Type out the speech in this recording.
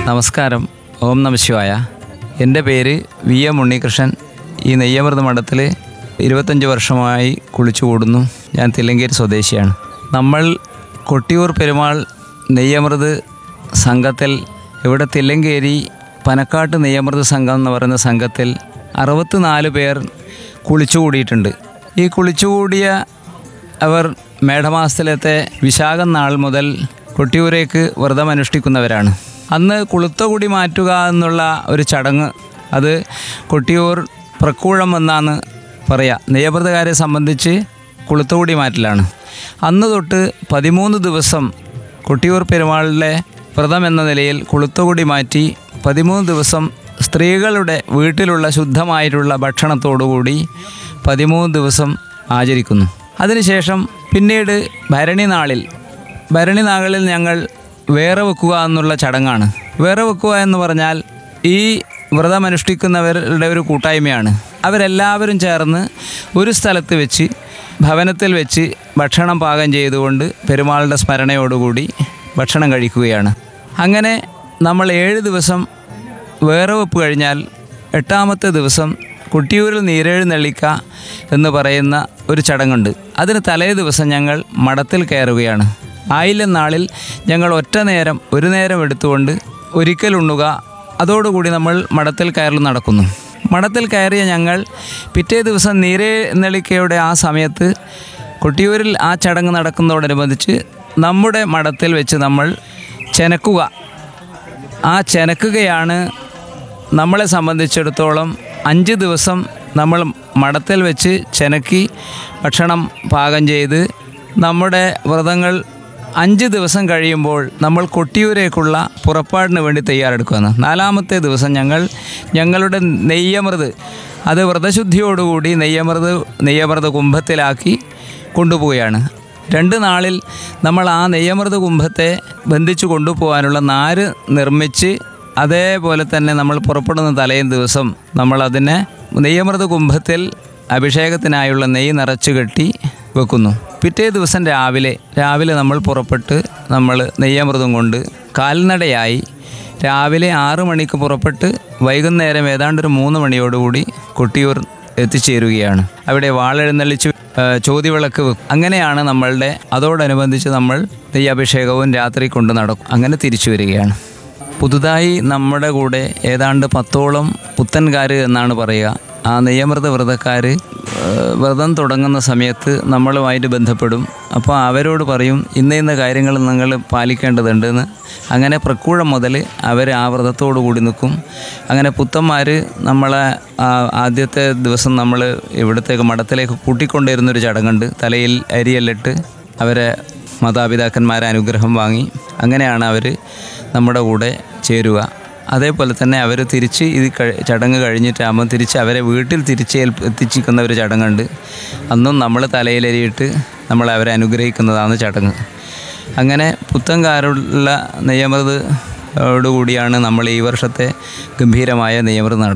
നമസ്കാരം ഓം നമശിവായ എൻ്റെ പേര് വി എം ഉണ്ണികൃഷ്ണൻ ഈ നെയ്യമൃത മഠത്തിൽ ഇരുപത്തഞ്ച് വർഷമായി കുളിച്ചു കൂടുന്നു ഞാൻ തില്ലങ്കേരി സ്വദേശിയാണ് നമ്മൾ കൊട്ടിയൂർ പെരുമാൾ നെയ്യമൃത് സംഘത്തിൽ ഇവിടെ തില്ലങ്കേരി പനക്കാട്ട് നെയ്യമൃത് സംഘം എന്ന് പറയുന്ന സംഘത്തിൽ അറുപത്തിനാല് പേർ കുളിച്ചുകൂടിയിട്ടുണ്ട് ഈ കുളിച്ചുകൂടിയ അവർ മേടമാസത്തിലത്തെ വിശാഖം നാൾ മുതൽ കൊട്ടിയൂരേക്ക് വ്രതം അനുഷ്ഠിക്കുന്നവരാണ് അന്ന് കുളുത്തകുടി മാറ്റുക എന്നുള്ള ഒരു ചടങ്ങ് അത് കൊട്ടിയൂർ പ്രക്കൂഴം എന്നാണ് പറയുക നെയ്യവ്രതകാരെ സംബന്ധിച്ച് കുളുത്തകുടി മാറ്റലാണ് അന്ന് തൊട്ട് പതിമൂന്ന് ദിവസം കൊട്ടിയൂർ പെരുമാളിലെ വ്രതം എന്ന നിലയിൽ കുളുത്തകുടി മാറ്റി പതിമൂന്ന് ദിവസം സ്ത്രീകളുടെ വീട്ടിലുള്ള ശുദ്ധമായിട്ടുള്ള ഭക്ഷണത്തോടുകൂടി പതിമൂന്ന് ദിവസം ആചരിക്കുന്നു അതിനുശേഷം പിന്നീട് ഭരണി നാളിൽ ഭരണി നാളിൽ ഞങ്ങൾ വേറെ വെക്കുക എന്നുള്ള ചടങ്ങാണ് വേറെ വെക്കുക എന്ന് പറഞ്ഞാൽ ഈ വ്രതം അനുഷ്ഠിക്കുന്നവരുടെ ഒരു കൂട്ടായ്മയാണ് അവരെല്ലാവരും ചേർന്ന് ഒരു സ്ഥലത്ത് വെച്ച് ഭവനത്തിൽ വെച്ച് ഭക്ഷണം പാകം ചെയ്തുകൊണ്ട് പെരുമാളുടെ സ്മരണയോടുകൂടി ഭക്ഷണം കഴിക്കുകയാണ് അങ്ങനെ നമ്മൾ ഏഴ് ദിവസം വേറെ വെപ്പ് കഴിഞ്ഞാൽ എട്ടാമത്തെ ദിവസം കുട്ടിയൂരിൽ നീരെഴുന്നള്ളിക്ക എന്ന് പറയുന്ന ഒരു ചടങ്ങുണ്ട് അതിന് തലേ ദിവസം ഞങ്ങൾ മഠത്തിൽ കയറുകയാണ് ആയില്യം നാളിൽ ഞങ്ങൾ ഒറ്റ നേരം ഒരു നേരം എടുത്തുകൊണ്ട് ഒരിക്കൽ ഉണ്ണുക അതോടുകൂടി നമ്മൾ മഠത്തിൽ കയറൽ നടക്കുന്നു മഠത്തിൽ കയറിയ ഞങ്ങൾ പിറ്റേ ദിവസം നീരെഴുന്നള്ളിക്കയുടെ ആ സമയത്ത് കൊട്ടിയൂരിൽ ആ ചടങ്ങ് നടക്കുന്നതോടനുബന്ധിച്ച് നമ്മുടെ മഠത്തിൽ വെച്ച് നമ്മൾ ചെനക്കുക ആ ചെനക്കുകയാണ് നമ്മളെ സംബന്ധിച്ചിടത്തോളം അഞ്ച് ദിവസം നമ്മൾ മഠത്തിൽ വെച്ച് ചെനക്കി ഭക്ഷണം പാകം ചെയ്ത് നമ്മുടെ വ്രതങ്ങൾ അഞ്ച് ദിവസം കഴിയുമ്പോൾ നമ്മൾ കൊട്ടിയൂരേക്കുള്ള പുറപ്പാടിന് വേണ്ടി തയ്യാറെടുക്കുകയാണ് നാലാമത്തെ ദിവസം ഞങ്ങൾ ഞങ്ങളുടെ നെയ്യമൃത് അത് വ്രതശുദ്ധിയോടുകൂടി നെയ്യമൃത് നെയ്യമൃത് കുംഭത്തിലാക്കി കൊണ്ടുപോവുകയാണ് രണ്ട് നാളിൽ നമ്മൾ ആ നെയ്യമൃത കുംഭത്തെ ബന്ധിച്ചു കൊണ്ടുപോകാനുള്ള നാര് നിർമ്മിച്ച് അതേപോലെ തന്നെ നമ്മൾ പുറപ്പെടുന്ന തലേം ദിവസം നമ്മൾ അതിനെ നെയ്യമൃത കുംഭത്തിൽ അഭിഷേകത്തിനായുള്ള നെയ്യ് നിറച്ചു കെട്ടി വെക്കുന്നു പിറ്റേ ദിവസം രാവിലെ രാവിലെ നമ്മൾ പുറപ്പെട്ട് നമ്മൾ നെയ്യമൃതം കൊണ്ട് കാൽനടയായി രാവിലെ ആറു മണിക്ക് പുറപ്പെട്ട് വൈകുന്നേരം ഏതാണ്ട് ഒരു മൂന്ന് മണിയോടുകൂടി കൊട്ടിയൂർ എത്തിച്ചേരുകയാണ് അവിടെ വാളെഴുന്നള്ളിച്ച് ഏഹ്, ചോതിവിളക്ക് വെക്കും അങ്ങനെയാണ് നമ്മളുടെ അതോടനുബന്ധിച്ച് നമ്മൾ നെയ്യഭിഷേകവും രാത്രി കൊണ്ട് നടക്കും അങ്ങനെ തിരിച്ചു വരികയാണ് പുതുതായി നമ്മുടെ കൂടെ ഏതാണ്ട് പത്തോളം പുത്തൻകാർ എന്നാണ് പറയുക ആ നെയ്യമൃത വ്രതക്കാർ വ്രതം തുടങ്ങുന്ന സമയത്ത് നമ്മളുമായിട്ട് ബന്ധപ്പെടും അപ്പോൾ അവരോട് പറയും ഇന്ന ഇന്ന കാര്യങ്ങൾ നിങ്ങൾ പാലിക്കേണ്ടതുണ്ടെന്ന് അങ്ങനെ പ്രക്കൂഴം മുതൽ അവർ ആ വ്രതത്തോടു കൂടി നിൽക്കും അങ്ങനെ പുത്തന്മാർ നമ്മളെ ആ ആദ്യത്തെ ദിവസം നമ്മൾ ഇവിടത്തേക്ക് മഠത്തിലേക്ക് കൂട്ടിക്കൊണ്ടിരുന്നൊരു ചടങ്ങുണ്ട് തലയിൽ അരിയെല്ലിട്ട് അവരെ മാതാപിതാക്കന്മാരെ അനുഗ്രഹം വാങ്ങി അങ്ങനെയാണ് അവർ നമ്മുടെ കൂടെ ചേരുക അതേപോലെ തന്നെ അവർ തിരിച്ച് ഇത് കഴി- ചടങ്ങ് കഴിഞ്ഞിട്ടാകുമ്പോൾ തിരിച്ച് അവരെ വീട്ടിൽ തിരിച്ച് ഏൽപ്പ- എത്തിച്ചിരിക്കുന്ന ഒരു ചടങ്ങുണ്ട് അന്നും നമ്മൾ തലയിലരിയിട്ട് നമ്മൾ അവരെ അനുഗ്രഹിക്കുന്നതാണ് ചടങ്ങ് അങ്ങനെ പുത്തൻകാരുള്ള നെയ്യമൃത് ഓടുകൂടിയാണ് നമ്മൾ ഈ വർഷത്തെ ഗംഭീരമായ നെയ്യമൃത് നടത്തുന്നത്